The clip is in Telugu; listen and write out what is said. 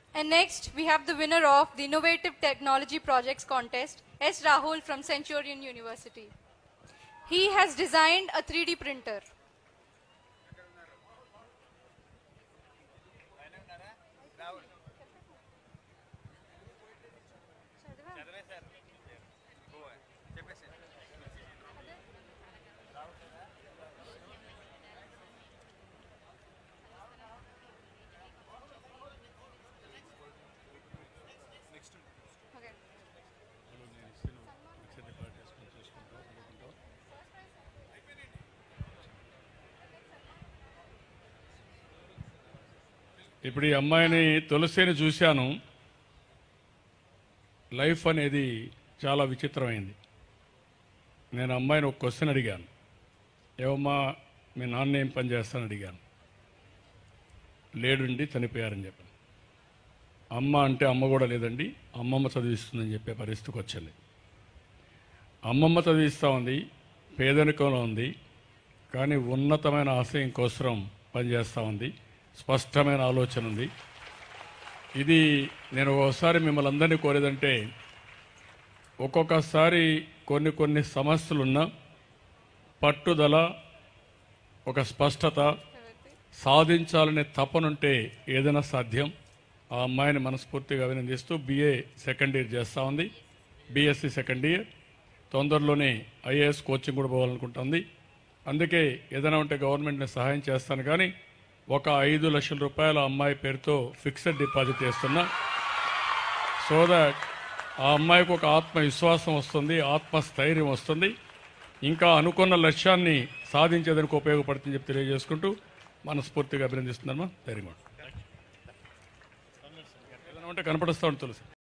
And next, we have the winner of the Innovative Technology Projects Contest, S. Rahul from Centurion University. He has designed a 3D printer. Okay. ఇప్పుడు ఈ అమ్మాయిని తులసిని చూశాను లైఫ్ అనేది చాలా విచిత్రమైంది నేను అమ్మాయిని ఒక క్వశ్చన్ అడిగాను ఏమమ్మా మీ నాన్న ఏం పని చేస్తానని అడిగాను లేడుండి చనిపోయారని చెప్పాను అమ్మ అంటే అమ్మ కూడా లేదండి అమ్మమ్మ చదివిస్తుందని చెప్పే పరిస్థితికి వచ్చింది అమ్మమ్మ చదివిస్తూ ఉంది పేదరికంలో ఉంది కానీ ఉన్నతమైన ఆశయం కోసం పనిచేస్తూ ఉంది స్పష్టమైన ఆలోచన ఉంది ఇది నేను ఒకసారి మిమ్మల్ని అందరినీ కోరేదంటే ఒక్కొక్కసారి కొన్ని కొన్ని సమస్యలున్నా పట్టుదల ఒక స్పష్టత సాధించాలనే తపనుంటే ఏదైనా సాధ్యం ఆ అమ్మాయిని మనస్ఫూర్తిగా అభినందిస్తూ బీఏ సెకండ్ ఇయర్ చేస్తూ ఉంది బీఎస్సీ సెకండ్ ఇయర్ తొందరలోనే ఐఏఎస్ కోచింగ్ కూడా పోవాలనుకుంటుంది అందుకే ఏదైనా ఉంటే గవర్నమెంట్ని సహాయం చేస్తాను కానీ ఒక ఐదు లక్షల రూపాయల అమ్మాయి పేరుతో ఫిక్స్డ్ డిపాజిట్ చేస్తున్నా సో దట్ ఆ అమ్మాయికి ఒక ఆత్మవిశ్వాసం వస్తుంది ఆత్మస్థైర్యం వస్తుంది ఇంకా అనుకున్న లక్ష్యాన్ని సాధించేదానికి ఉపయోగపడుతుందని చెప్పి తెలియజేసుకుంటూ మనస్ఫూర్తిగా అభినందిస్తున్నామా ధైర్యం ఏదైనా ఉంటే కనపడుస్తూ ఉంటుంది తులసి